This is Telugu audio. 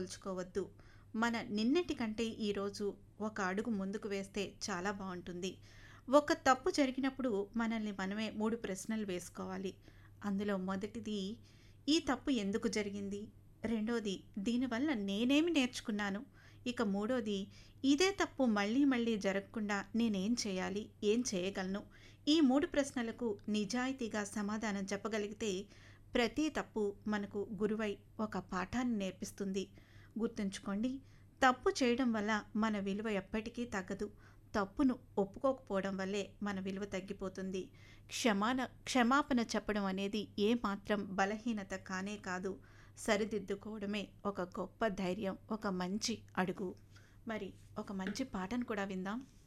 పోల్చుకోవద్దు మన నిన్నటి కంటే ఈరోజు ఒక అడుగు ముందుకు వేస్తే చాలా బాగుంటుంది ఒక తప్పు జరిగినప్పుడు మనల్ని మనమే మూడు ప్రశ్నలు వేసుకోవాలి అందులో మొదటిది ఈ తప్పు ఎందుకు జరిగింది రెండోది దీనివల్ల నేనేమి నేర్చుకున్నాను ఇక మూడోది ఇదే తప్పు మళ్ళీ మళ్ళీ జరగకుండా నేనేం చేయాలి ఏం చేయగలను ఈ మూడు ప్రశ్నలకు నిజాయితీగా సమాధానం చెప్పగలిగితే ప్రతి తప్పు మనకు గురువై ఒక పాఠాన్ని నేర్పిస్తుంది గుర్తుంచుకోండి తప్పు చేయడం వల్ల మన విలువ ఎప్పటికీ తగ్గదు తప్పును ఒప్పుకోకపోవడం వల్లే మన విలువ తగ్గిపోతుంది క్షమాన క్షమాపణ చెప్పడం అనేది ఏమాత్రం బలహీనత కానే కాదు సరిదిద్దుకోవడమే ఒక గొప్ప ధైర్యం ఒక మంచి అడుగు మరి ఒక మంచి పాటను కూడా విందాం